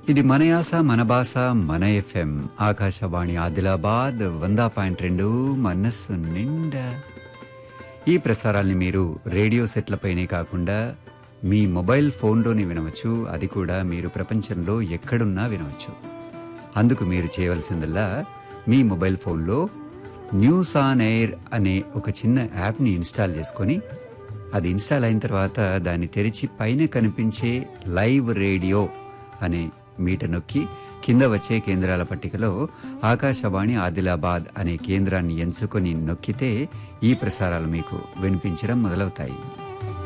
ఇది మన యాస మన భాష మన ఎఫ్ఎం ఆకాశవాణి ఆదిలాబాద్ వంద పాయింట్ రెండు మనస్సు నిండా ఈ ప్రసారాల్ని మీరు రేడియో సెట్లపైనే కాకుండా మీ మొబైల్ ఫోన్లోనే వినవచ్చు అది కూడా మీరు ప్రపంచంలో ఎక్కడున్నా వినవచ్చు అందుకు మీరు చేయవలసిందల్లా మీ మొబైల్ ఫోన్లో న్యూస్ ఆన్ ఎయిర్ అనే ఒక చిన్న యాప్ని ఇన్స్టాల్ చేసుకొని అది ఇన్స్టాల్ అయిన తర్వాత దాన్ని తెరిచి పైన కనిపించే లైవ్ రేడియో అనే మీట నొక్కి కింద వచ్చే కేంద్రాల పట్టికలో ఆకాశవాణి ఆదిలాబాద్ అనే కేంద్రాన్ని ఎంచుకొని నొక్కితే ఈ ప్రసారాలు మీకు వినిపించడం మొదలవుతాయి